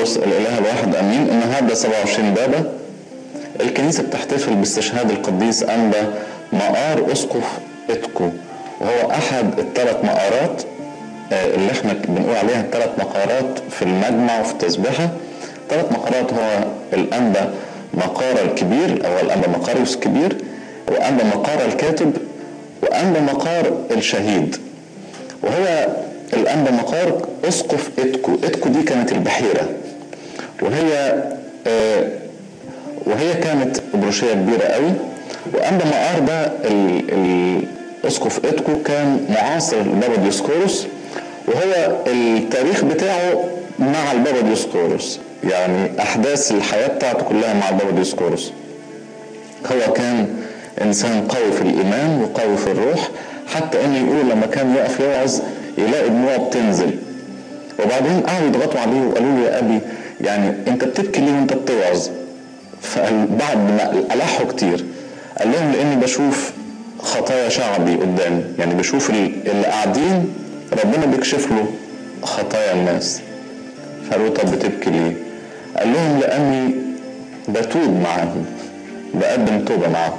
القدوس الاله الواحد امين النهارده 27 بابا الكنيسه بتحتفل باستشهاد القديس انبا مقار اسقف اتكو وهو احد الثلاث مقارات آه، اللي احنا بنقول عليها الثلاث مقارات في المجمع وفي التسبيحه ثلاث مقارات هو الانبا مقار الكبير او الانبا مقاريوس الكبير وانبا مقار الكاتب وانبا مقار الشهيد وهو الانبا مقار اسقف اتكو اتكو دي كانت البحيره وهي آه، وهي كانت بروشيه كبيره قوي وانبا مقار ده ال- الاسقف اتكو كان معاصر لبابا ديسكورس وهو التاريخ بتاعه مع البابا ديسكورس يعني احداث الحياه بتاعته كلها مع البابا ديسكورس هو كان انسان قوي في الايمان وقوي في الروح حتى انه يقول لما كان يقف يوعظ يلاقي دموعه بتنزل وبعدين قعدوا يضغطوا عليه وقالوا له يا ابي يعني انت بتبكي ليه وانت بتوعظ فبعد ما ألحوا كتير قال لهم لاني بشوف خطايا شعبي قدامي يعني بشوف ال- اللي قاعدين ربنا بيكشف له خطايا الناس فقالوا طب بتبكي ليه قال لهم لاني بتوب معاهم بقدم توبه معاهم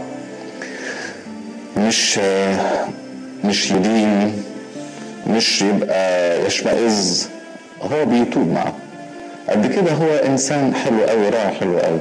مش مش يدين مش يبقى يشمئز هو بيتوب معاه قد كده هو انسان حلو قوي راعي حلو قوي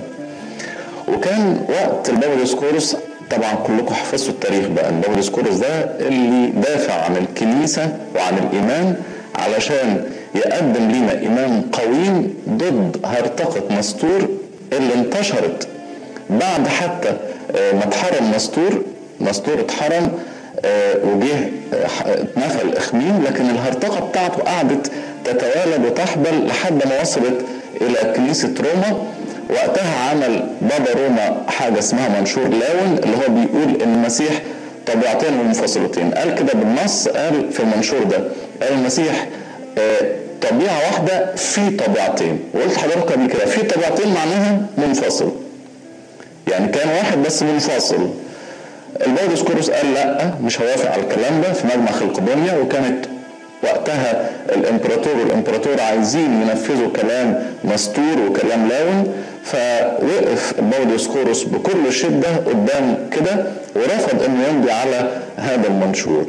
وكان وقت البابا ديسكورس طبعا كلكم حفظتوا التاريخ بقى البابا ديسكورس ده اللي دافع عن الكنيسه وعن الايمان علشان يقدم لنا ايمان قويم ضد هرطقه نسطور اللي انتشرت بعد حتى آه، ما اتحرم نسطور نسطور اتحرم آه، وجه آه، ح- اتنفى الاخميم لكن الهرطقه بتاعته قعدت تتوالد وتحبل لحد ما وصلت الى كنيسه روما وقتها عمل بابا روما حاجه اسمها منشور لاون اللي هو بيقول ان المسيح طبيعتين منفصلتين قال كده بالنص قال في المنشور ده قال المسيح آه، طبيعه واحده في طبيعتين وقلت لحضرتك قبل كده في طبيعتين معناها منفصل يعني كان واحد بس منفصل البابا ديسكورس قال لا مش هوافق على الكلام ده في مجمع خلقدونيا وكانت وقتها الامبراطور والامبراطور عايزين ينفذوا كلام نسطور وكلام لاون فوقف البابا ديسكورس بكل شده قدام كده ورفض انه يمضي على هذا المنشور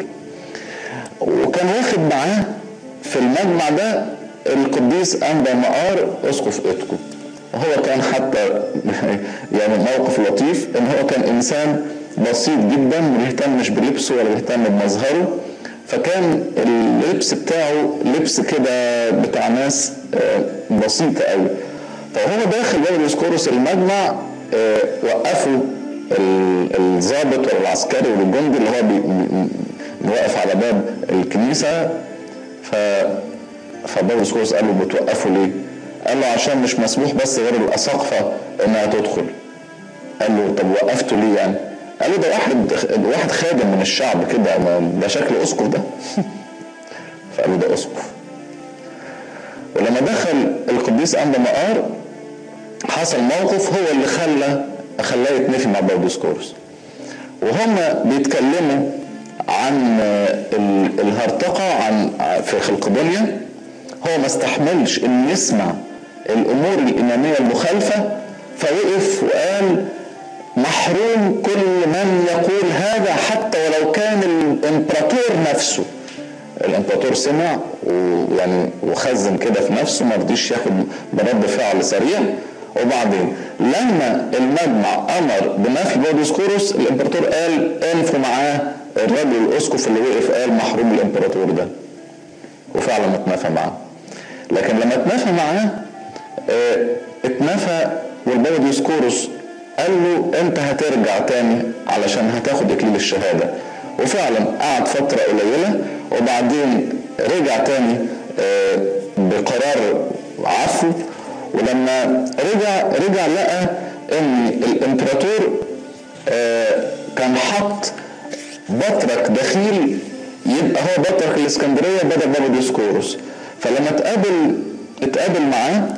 وكان واخد معاه في المجمع ده القديس انبا مقار اسقف اتكو وهو كان حتى يعني موقف لطيف ان هو كان انسان بسيط جدا ما بيهتمش بلبسه ولا بيهتم بمظهره فكان اللبس بتاعه لبس كده بتاع ناس آه، بسيطه قوي فهو داخل باب ديسكورس المجمع آه، وقفوا ال- الضابط ولا العسكري ولا الجندي اللي هو بي- بي- واقف على باب الكنيسه ف فبابا ديسكورس قال له بتوقفوا ليه؟ قال له عشان مش مسموح بس غير الاساقفه انها تدخل قال له طب وقفته ليه يعني؟ قال له ده واحد واحد خادم من الشعب كده ما- ده شكل اسقف ده فقال له ده اسقف ولما دخل القديس انبا مقار حصل موقف هو اللي خلى خلاه يتنفي مع بابا ديسكورس وهم بيتكلموا عن ال- الهرطقه عن في خلقدونيا هو ما استحملش ان يسمع الامور الايمانيه المخالفه فوقف وقال محروم كل من يقول هذا حتى ولو كان الامبراطور نفسه الامبراطور سمع ويعني وخزن كده في نفسه ما رضيش ياخد برد فعل سريع وبعدين لما المجمع امر بنفي بوديسكوروس الامبراطور قال انفوا معاه الراجل الاسقف اللي وقف قال محروم الامبراطور ده وفعلا اتنفى معاه لكن لما اتنفى معاه اه اتنفى والبابا ديسكوروس قال له انت هترجع تاني علشان هتاخد اكليل الشهاده وفعلا قعد فتره قليله وبعدين رجع تاني اه بقرار عفو ولما رجع رجع لقى ان الامبراطور اه كان حط بطرك دخيل يبقى هو بطرك الاسكندريه بدل بابا ديسكوروس فلما اتقابل اتقابل معاه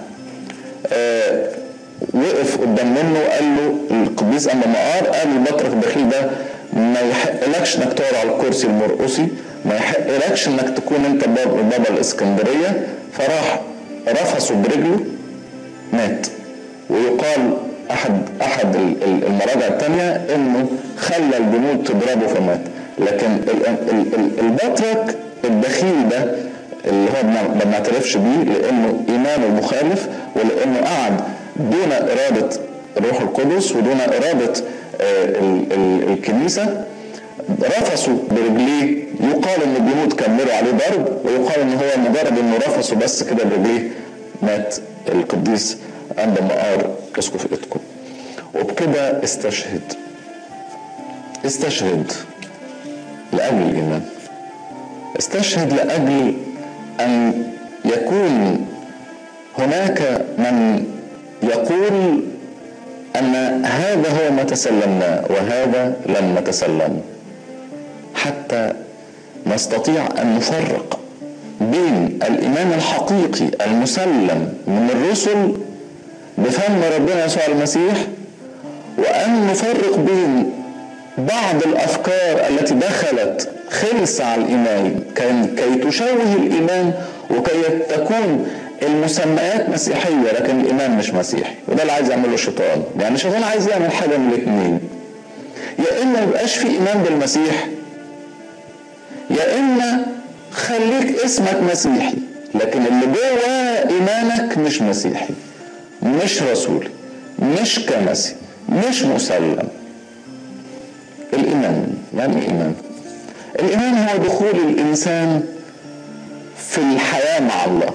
آه وقف قدام منه وقال له القديس اما مقار قال البطرك الدخيل ده ما يحقلكش انك تقعد على الكرسي المرقصي ما يحقلكش انك تكون انت بابا, بابا الاسكندريه فراح رفسه برجله مات ويقال احد احد المراجع الثانيه انه خلى الجنود تضربه فمات لكن البطرك الدخيل ده اللي هو ما بنعترفش بيه لانه ايمانه مخالف ولانه قعد دون اراده الروح القدس ودون اراده آه، الكنيسه رفسوا برجليه يقال ان الجنود كملوا عليه ضرب ويقال ان هو مجرد انه رفسوا بس كده برجليه مات القديس عند مقار اسقف اتكم وبكده استشهد استشهد لاجل الايمان استشهد لاجل ان يكون هناك من يقول ان هذا هو ما تسلمناه وهذا لم نتسلم حتى نستطيع ان نفرق بين الايمان الحقيقي المسلم من الرسل بفهم ربنا يسوع المسيح وان نفرق بين بعض الافكار التي دخلت خلص على الايمان كي تشوه الايمان وكي تكون المسميات مسيحيه لكن الايمان مش مسيحي وده اللي عايز يعمله الشيطان يعني الشيطان عايز يعمل حاجه من الاثنين يا اما ما يبقاش في ايمان بالمسيح يا اما خليك اسمك مسيحي لكن اللي جوه ايمانك مش مسيحي مش رسولي مش كنسي مش مسلم الايمان يعني ايمان الايمان هو دخول الانسان في الحياه مع الله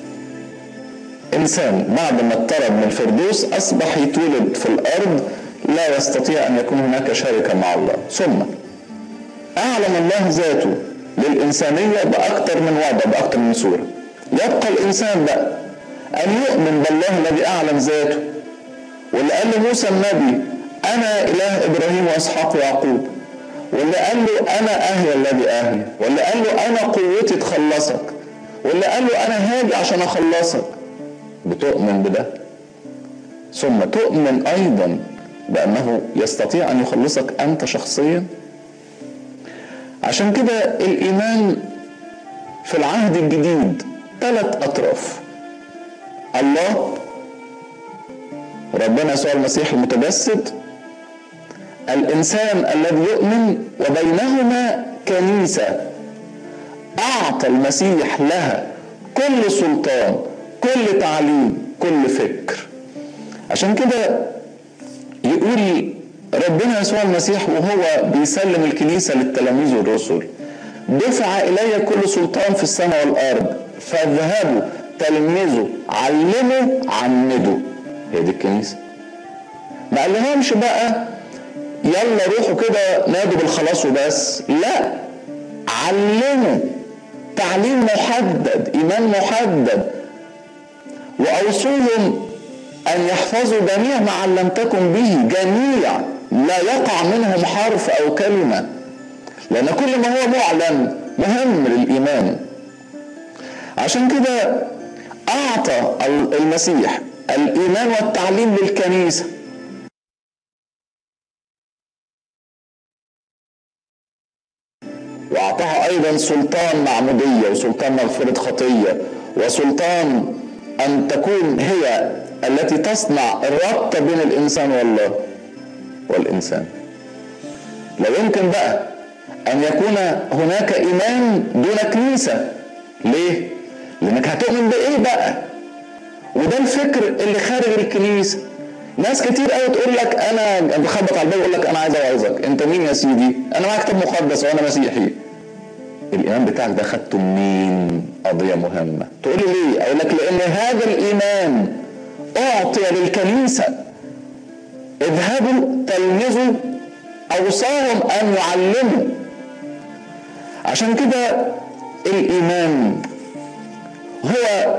انسان بعد ما اضطرب من الفردوس اصبح يتولد في الارض لا يستطيع ان يكون هناك شركه مع الله ثم اعلم الله ذاته للانسانيه باكثر من وضع باكثر من صوره يبقى الانسان بقى ان يؤمن بالله الذي اعلم ذاته واللي قال لموسى النبي انا اله ابراهيم واسحاق ويعقوب واللي قال له انا اهل الذي اهلي واللي قال له انا قوتي تخلصك واللي قال له انا هاجي عشان اخلصك بتؤمن بده ثم تؤمن ايضا بانه يستطيع ان يخلصك انت شخصيا عشان كده الايمان في العهد الجديد ثلاث اطراف الله ربنا يسوع المسيح المتجسد الانسان الذي يؤمن وبينهما كنيسه اعطى المسيح لها كل سلطان كل تعليم كل فكر عشان كده يقول ربنا يسوع المسيح وهو بيسلم الكنيسه للتلاميذ والرسل دفع الي كل سلطان في السماء والارض فاذهبوا تلمذوا علموا عمدوا هي دي الكنيسه ما قالهمش بقى يلا روحوا كده نادوا بالخلاص وبس لا علموا تعليم محدد ايمان محدد واوصوهم ان يحفظوا جميع ما علمتكم به جميع لا يقع منهم حرف او كلمه لان كل ما هو معلن مهم للايمان عشان كده اعطى المسيح الايمان والتعليم للكنيسه واعطاها ايضا سلطان معموديه وسلطان مغفره خطيه وسلطان ان تكون هي التي تصنع الربط بين الانسان والله والانسان لا يمكن بقى ان يكون هناك ايمان دون كنيسه ليه لانك هتؤمن بايه بقى وده الفكر اللي خارج الكنيسه ناس كتير قوي تقول لك انا بخبط على الباب يقول لك انا عايز اوعظك انت مين يا سيدي انا معايا كتاب مقدس وانا مسيحي الايمان بتاعك ده خدته منين قضيه مهمه تقول لي ليه اقول لك لان هذا الايمان اعطي للكنيسه اذهبوا تلمذوا اوصاهم ان يعلموا عشان كده الايمان هو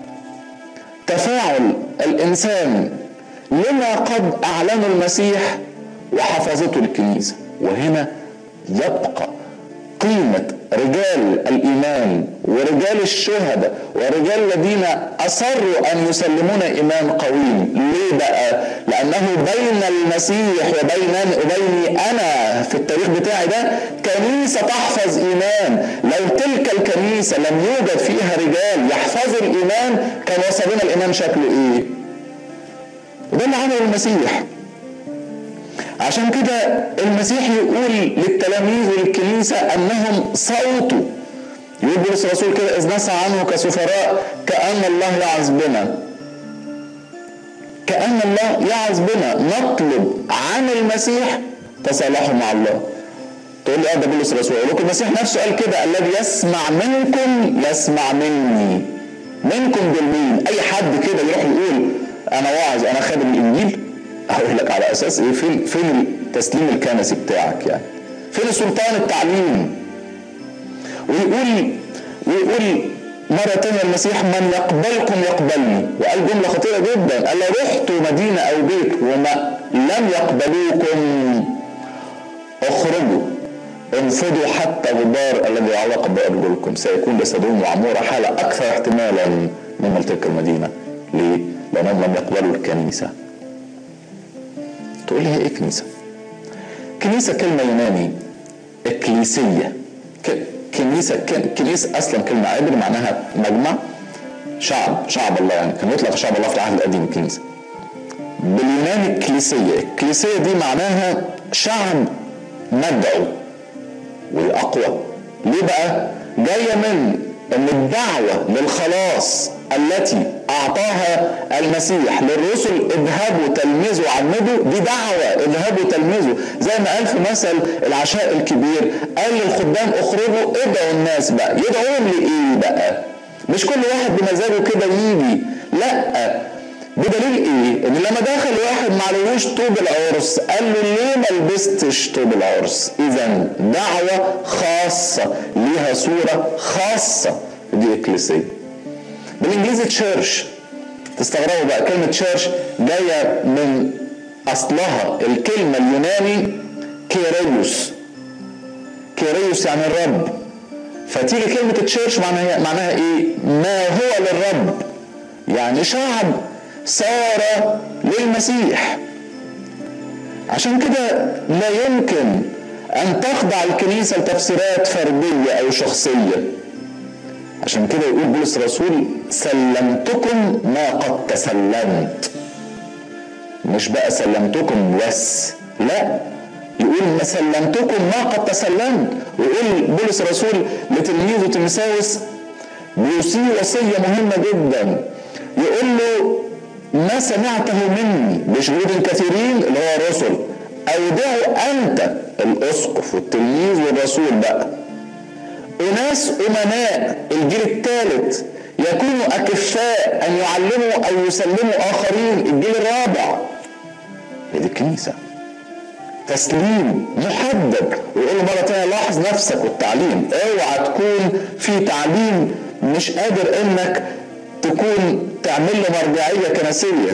تفاعل الانسان لما قد اعلنه المسيح وحفظته الكنيسه وهنا يبقى قيمه رجال الايمان ورجال الشهداء ورجال الذين اصروا ان يسلمون ايمان قويم ليه بقى لانه بين المسيح وبين وبيني انا في التاريخ بتاعي ده كنيسه تحفظ ايمان لو تلك الكنيسه لم يوجد فيها رجال يحفظوا الايمان كان وصلنا الايمان شكله ايه وده اللي عمله المسيح عشان كده المسيح يقول للتلاميذ والكنيسة أنهم صوته يقول بولس الرسول كده إذ نسى عنه كسفراء كأن الله يعظ بنا كأن الله يعظ بنا نطلب عن المسيح تصالحوا مع الله تقول لي اه ده بولس الرسول يقول لكم المسيح نفسه قال كده الذي يسمع منكم يسمع مني منكم دول مين اي حد كده يروح يقول انا واعظ انا خادم الانجيل اقول لك على اساس ايه فين فين التسليم الكنسي بتاعك يعني فين سلطان التعليم ويقول ويقول مرة تانية المسيح من يقبلكم يقبلني وقال جملة خطيرة جدا قال لو رحتوا مدينة أو بيت وما لم يقبلوكم اخرجوا انفضوا حتى غبار الذي علق بأرجلكم سيكون لسدوم وعمورة حالة أكثر احتمالا من تلك المدينة ليه؟ لأنهم لم يقبلوا الكنيسة تقول لي هي إيه كنيسة؟ كنيسة كلمة يوناني إكليسية كنيسة كنيسة أصلا كلمة عبر معناها مجمع شعب شعب الله يعني كان يطلق شعب الله في العهد القديم كنيسة باليوناني الكليسية الكليسية دي معناها شعب مدعو والأقوى ليه بقى جاية من ان الدعوة للخلاص التي اعطاها المسيح للرسل اذهبوا تلمذوا عمدوا دي دعوة اذهبوا تلمذوا زي ما قال في مثل العشاء الكبير قال للخدام اخرجوا ادعوا الناس بقى يدعوهم لايه بقى مش كل واحد بمزاجه كده يجي لا بدليل ايه؟ ان لما دخل واحد معلوش طوب العرس قال له ليه ما لبستش طوب العرس؟ اذا دعوه خاصه ليها صوره خاصه دي اكليسيه. بالانجليزي تشيرش تستغربوا بقى كلمه تشيرش جايه من اصلها الكلمه اليوناني كيريوس كيريوس يعني الرب فتيجي كلمه تشيرش معناها معناها ايه؟ ما هو للرب يعني شعب صار للمسيح عشان كده لا يمكن ان تخضع الكنيسه لتفسيرات فرديه او شخصيه عشان كده يقول بولس الرسول سلمتكم ما قد تسلمت مش بقى سلمتكم بس لا يقول ما سلمتكم ما قد تسلمت ويقول بولس الرسول لتلميذه تيموثاوس بيوصيه وصيه مهمه جدا يقول له ما سمعته مني بشهود كثيرين اللي هو الرسل اودعه انت الاسقف والتلميذ والرسول بقى اناس امناء الجيل الثالث يكونوا اكفاء ان يعلموا او يسلموا اخرين الجيل الرابع هي دي الكنيسه تسليم محدد ويقول له مره ثانيه لاحظ نفسك والتعليم اوعى تكون في تعليم مش قادر انك تكون تعمل له مرجعيه كنسيه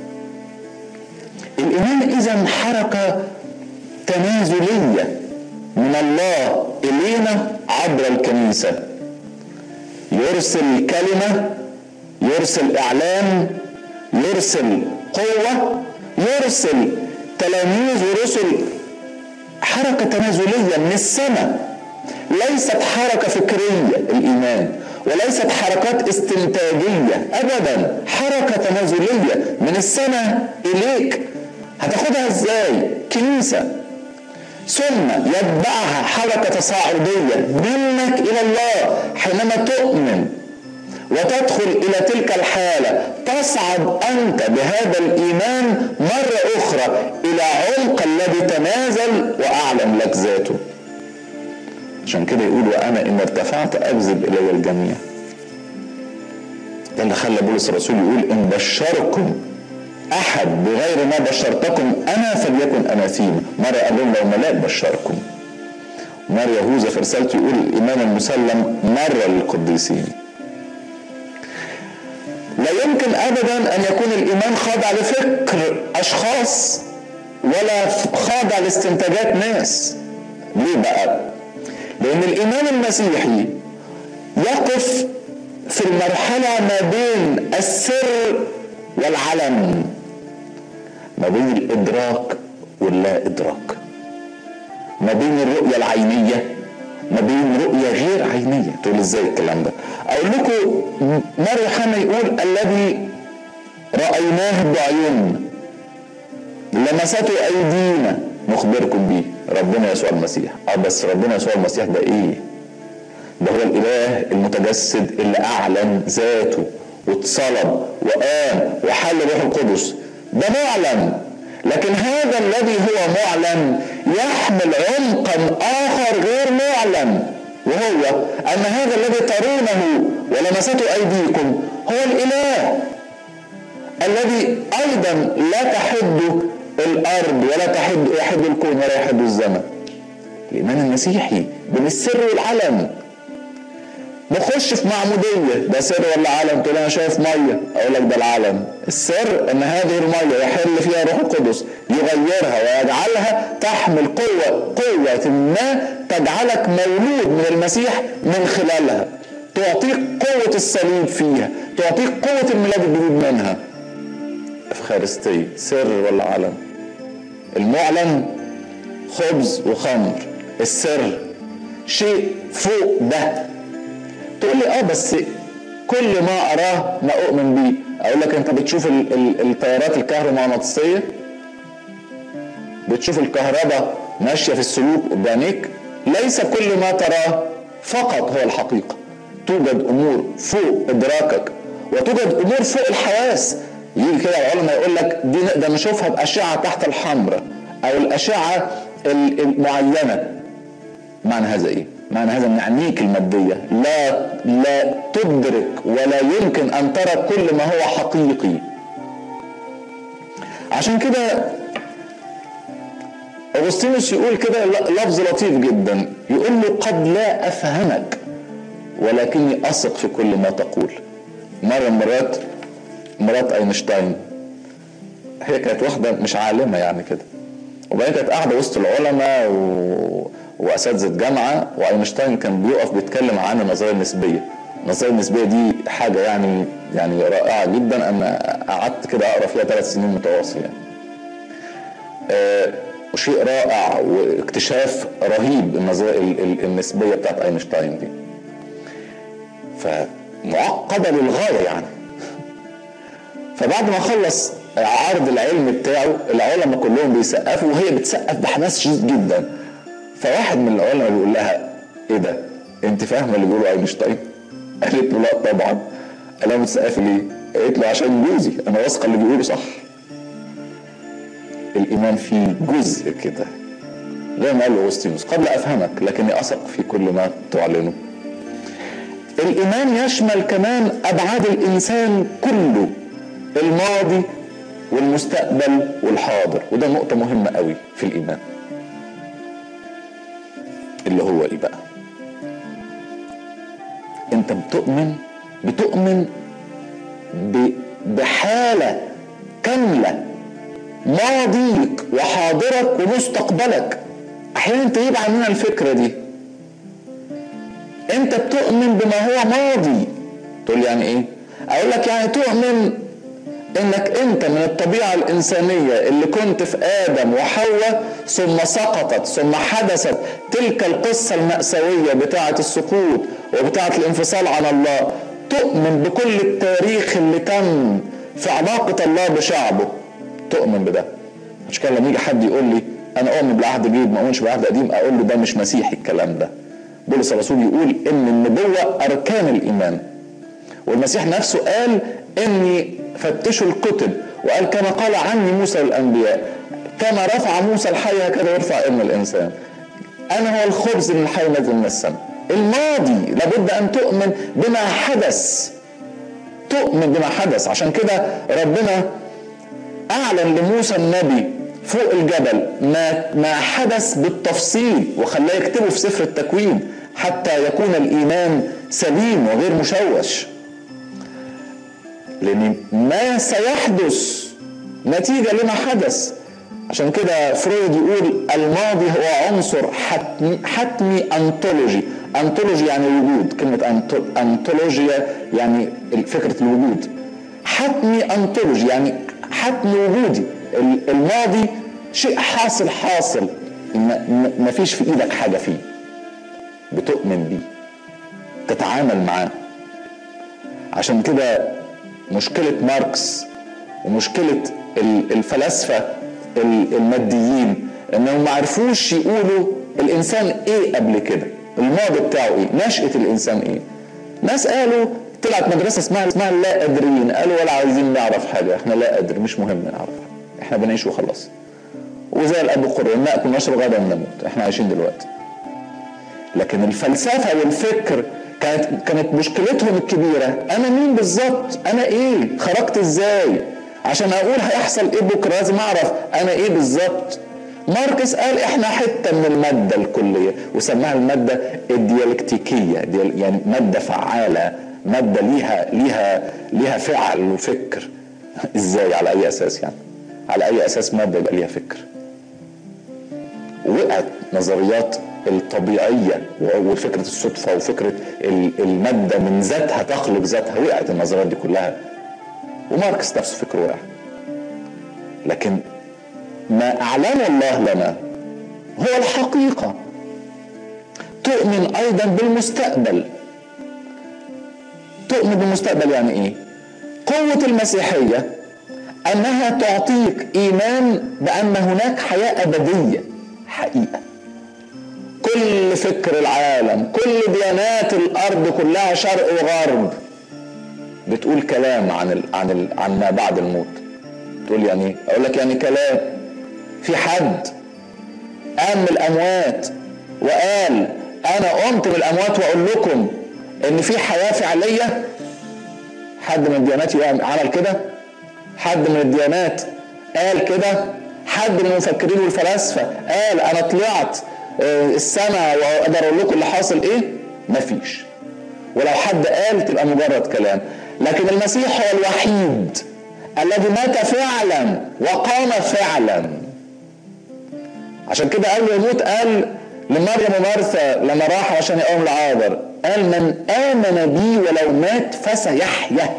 الايمان اذا حركه تنازليه من الله الينا عبر الكنيسه يرسل كلمه يرسل اعلام يرسل قوه يرسل تلاميذ ورسل حركه تنازليه من السماء ليست حركه فكريه الايمان وليست حركات استنتاجية أبدا حركة تنازلية من السماء إليك هتاخدها إزاي كنيسة ثم يتبعها حركة تصاعدية منك إلى الله حينما تؤمن وتدخل إلى تلك الحالة تصعد أنت بهذا الإيمان مرة أخرى إلى عمق الذي تنازل وأعلم لك ذاته عشان كده يقول وانا ان ارتفعت اجذب الي الجميع ده اللي خلى بولس الرسول يقول ان بشركم احد بغير ما بشرتكم انا فليكن اناثيم مره قال لهم لو ملاك بشركم مره يهوذا في رسالته يقول الايمان المسلم مره للقديسين لا يمكن ابدا ان يكون الايمان خاضع لفكر اشخاص ولا خاضع لاستنتاجات ناس ليه بقى لأن الإيمان المسيحي يقف في المرحلة ما بين السر والعلن ما بين الإدراك واللا إدراك ما بين الرؤية العينية ما بين رؤية غير عينية تقول ازاي الكلام ده اقول لكم مر يوحنا يقول الذي رأيناه بعيون لمسته ايدينا نخبركم به ربنا يسوع المسيح اه بس ربنا يسوع المسيح ده ايه ده هو الاله المتجسد اللي اعلن ذاته واتصلب وقام وحل روح القدس ده معلن لكن هذا الذي هو معلن يحمل عمقا اخر غير معلن وهو ان هذا الذي ترونه ولمسته ايديكم هو الاله الذي ايضا لا تحد الارض ولا تحد يحد الكون ولا يحد الزمن الايمان المسيحي بين السر والعلن بخش في معمودية ده سر ولا علم تقول انا شايف مية اقول لك ده العلم السر ان هذه المية يحل فيها روح القدس يغيرها ويجعلها تحمل قوة قوة ما تجعلك مولود من المسيح من خلالها تعطيك قوة الصليب فيها تعطيك قوة الميلاد الجديد منها افخارستية سر ولا علم المعلن خبز وخمر السر شيء فوق ده تقول لي اه بس كل ما اراه ما اؤمن بيه اقول لك انت بتشوف ال- ال- التيارات الكهرومغناطيسيه بتشوف الكهرباء ماشيه في السلوك قدامك ليس كل ما تراه فقط هو الحقيقه توجد امور فوق ادراكك وتوجد امور فوق الحواس يجي كده العلماء يقول لك دي نقدر نشوفها باشعه تحت الحمراء او الاشعه ال- المعينه معنى هذا ايه؟ معنى هذا ان عينيك الماديه لا لا تدرك ولا يمكن ان ترى كل ما هو حقيقي. عشان كده اغسطينوس يقول كده لفظ لطيف جدا يقول له قد لا افهمك ولكني اثق في كل ما تقول. مره مرات مرات اينشتاين هي كانت واحده مش عالمه يعني كده وبعدين كانت قاعده وسط العلماء و... واساتذه جامعه واينشتاين كان بيقف بيتكلم عن النظريه النسبيه النظريه النسبيه دي حاجه يعني يعني رائعه جدا انا قعدت كده اقرا فيها ثلاث سنين متواصل يعني آه وشيء رائع واكتشاف رهيب النظريه النسبيه بتاعت اينشتاين دي فمعقده للغايه يعني فبعد ما خلص عرض العلم بتاعه العلماء كلهم بيسقفوا وهي بتسقف بحماس شديد جدا فواحد من العلماء بيقول لها ايه ده انت فاهمه اللي بيقوله اينشتاين قالت له لا طبعا قال لها بتسقفي ليه قالت له عشان جوزي انا واثقه اللي بيقوله صح الايمان فيه جزء كده زي ما قال اغسطينوس قد لا افهمك لكني اثق في كل ما تعلنه الايمان يشمل كمان ابعاد الانسان كله الماضي والمستقبل والحاضر وده نقطه مهمه قوي في الايمان اللي هو ايه بقى انت بتؤمن بتؤمن بحاله كامله ماضيك وحاضرك ومستقبلك احيانا تغيب عننا الفكره دي انت بتؤمن بما هو ماضي تقول لي يعني ايه اقول لك يعني تؤمن انك انت من الطبيعه الانسانيه اللي كنت في ادم وحواء ثم سقطت ثم حدثت تلك القصه الماساويه بتاعه السقوط وبتاعه الانفصال عن الله تؤمن بكل التاريخ اللي تم في علاقه الله بشعبه تؤمن بده عشان كده لما يجي حد يقول لي انا اؤمن بالعهد الجديد ما اؤمنش بالعهد القديم اقول له ده مش مسيحي الكلام ده بولس الرسول يقول ان النبوه اركان الايمان والمسيح نفسه قال اني فتشوا الكتب وقال كما قال عني موسى للانبياء كما رفع موسى الحي هكذا يرفع ابن الانسان انا هو الخبز من الحي نزل من السماء الماضي لابد ان تؤمن بما حدث تؤمن بما حدث عشان كده ربنا اعلن لموسى النبي فوق الجبل ما ما حدث بالتفصيل وخلاه يكتبه في سفر التكوين حتى يكون الايمان سليم وغير مشوش لان ما سيحدث نتيجه لما حدث عشان كده فرويد يقول الماضي هو عنصر حتمي, حتمي انتولوجي انتولوجي يعني وجود كلمة انتولوجيا يعني فكرة الوجود حتمي انتولوجي يعني حتمي وجودي الماضي شيء حاصل حاصل ما فيش في ايدك حاجة فيه بتؤمن بيه تتعامل معاه عشان كده مشكلة ماركس ومشكلة الفلاسفة الماديين انهم ما عرفوش يقولوا الانسان ايه قبل كده الماضي بتاعه ايه نشأة الانسان ايه ناس قالوا طلعت مدرسة اسمها اسمها لا قادرين قالوا ولا عايزين نعرف حاجة احنا لا قادر مش مهم نعرف حاجة احنا بنعيش وخلاص وزي الاب القرآن ناكل ونشرب غدا ونموت احنا عايشين دلوقتي لكن الفلسفة والفكر كانت كانت مشكلتهم الكبيرة انا مين بالظبط انا ايه خرجت ازاي عشان اقول هيحصل ايه بكره لازم اعرف انا ايه بالظبط ماركس قال احنا حته من الماده الكليه وسماها الماده الديالكتيكيه يعني ماده فعاله ماده ليها ليها ليها فعل وفكر ازاي على اي اساس يعني على اي اساس ماده يبقى ليها فكر وقعت نظريات الطبيعيه وفكره الصدفه وفكره الماده من ذاتها تخلق ذاتها وقعت النظريات دي كلها وماركس نفسه فكره واحد لكن ما أعلن الله لنا هو الحقيقة تؤمن أيضا بالمستقبل تؤمن بالمستقبل يعني إيه؟ قوة المسيحية أنها تعطيك إيمان بأن هناك حياة أبدية حقيقة كل فكر العالم كل ديانات الأرض كلها شرق وغرب بتقول كلام عن ال عن ال عن ما بعد الموت تقول يعني ايه اقول لك يعني كلام في حد قام من الاموات وقال انا قمت من الاموات واقول لكم ان في حياه فعليه حد من الديانات عمل كده حد من الديانات قال كده حد من المفكرين والفلاسفه قال انا طلعت السماء واقدر اقول لكم اللي حاصل ايه مفيش ولو حد قال تبقى مجرد كلام لكن المسيح هو الوحيد الذي مات فعلا وقام فعلا عشان كده قال يموت قال لمريم ومرثا لما راح عشان يقوم العابر قال من آمن بي ولو مات فسيحيا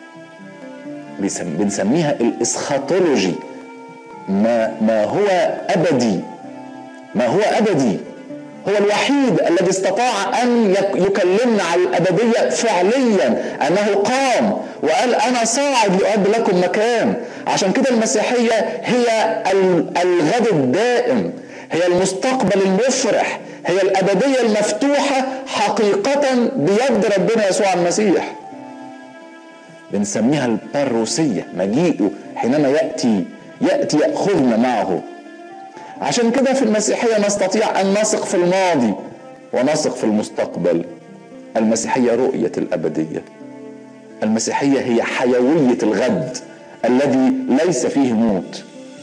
بنسميها الاسخاتولوجي ما ما هو ابدي ما هو ابدي هو الوحيد الذي استطاع ان يكلمنا عن الابديه فعليا انه قام وقال انا صاعد لاعد لكم مكان عشان كده المسيحيه هي الغد الدائم هي المستقبل المفرح هي الابديه المفتوحه حقيقه بيد ربنا يسوع المسيح بنسميها الباروسيه مجيئه حينما ياتي ياتي ياخذنا معه عشان كده في المسيحية نستطيع أن نثق في الماضي ونثق في المستقبل المسيحية رؤية الأبدية المسيحية هي حيوية الغد الذي ليس فيه موت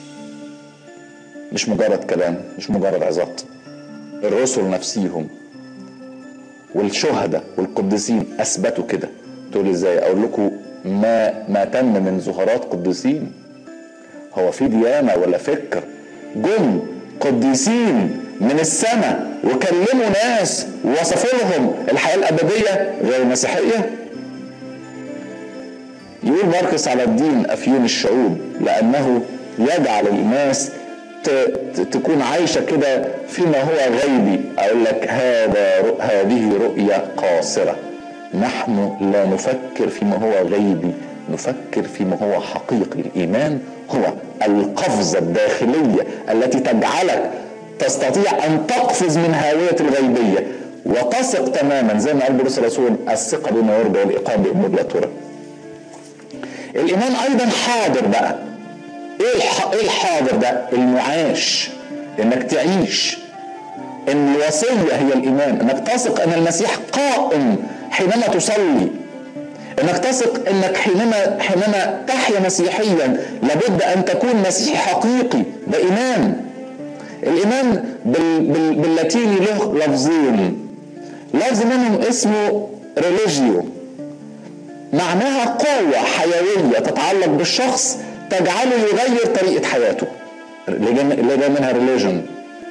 مش مجرد كلام مش مجرد عظات الرسل نفسيهم والشهداء والقديسين اثبتوا كده تقول ازاي اقول لكم ما ما تم من زهرات قديسين هو في ديانه ولا فكر جم قديسين من السماء وكلموا ناس ووصفوا لهم الحياه الابديه غير المسيحيه يقول ماركس على الدين افيون الشعوب لانه يجعل الناس تكون عايشه كده فيما هو غيبي اقول لك هذا هذه رؤيه قاصره نحن لا نفكر فيما هو غيبي نفكر فيما هو حقيقي الايمان هو القفزه الداخليه التي تجعلك تستطيع ان تقفز من هاويه الغيبيه وتثق تماما زي ما قال بولس الرسول الثقه بما يرجى والاقامه بامور لا ترى. الايمان ايضا حاضر بقى. ايه ايه الحاضر ده؟ المعاش انك تعيش ان الوصيه هي الايمان انك تثق ان المسيح قائم حينما تصلي انك تثق انك حينما حينما تحيا مسيحيا لابد ان تكون مسيحي حقيقي ده ايمان الايمان بال بال باللاتيني له لفظين لفظ منهم اسمه ريليجيو معناها قوة حيوية تتعلق بالشخص تجعله يغير طريقة حياته اللي جاي منها ريليجن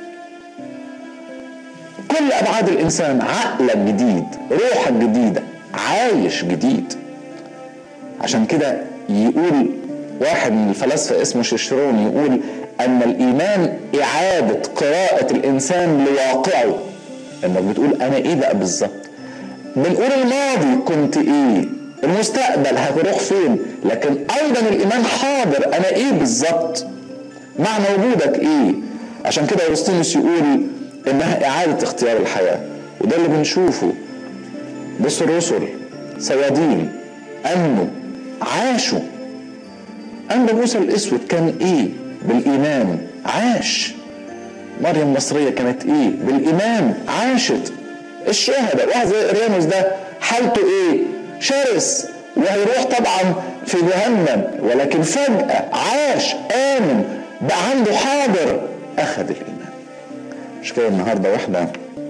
كل أبعاد الإنسان عقلك جديد روحك جديدة عايش جديد عشان كده يقول واحد من الفلاسفة اسمه ششرون يقول أن الإيمان إعادة قراءة الإنسان لواقعه إنك بتقول أنا إيه بقى بالظبط بنقول الماضي كنت إيه المستقبل هتروح فين لكن أيضا الإيمان حاضر أنا إيه بالظبط معنى وجودك ايه عشان كده اغسطينوس يقول انها اعاده اختيار الحياه وده اللي بنشوفه بص الرسل صيادين امنوا عاشوا أما موسى الأسود كان إيه؟ بالإيمان عاش مريم المصرية كانت إيه؟ بالإيمان عاشت الشهداء واحد زي إريانوس ده حالته إيه؟ شرس وهيروح طبعا في جهنم ولكن فجأة عاش آمن بقى عنده حاضر أخذ الإيمان مش كده النهارده واحنا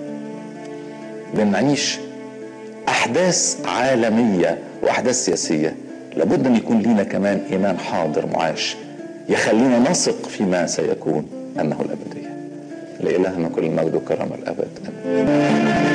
بنعيش أحداث عالمية وأحداث سياسية لابد أن يكون لنا كمان إيمان حاضر معاش يخلينا نثق فيما سيكون أنه الأبدية لإلهنا كل المجد والكرم الأبد آمين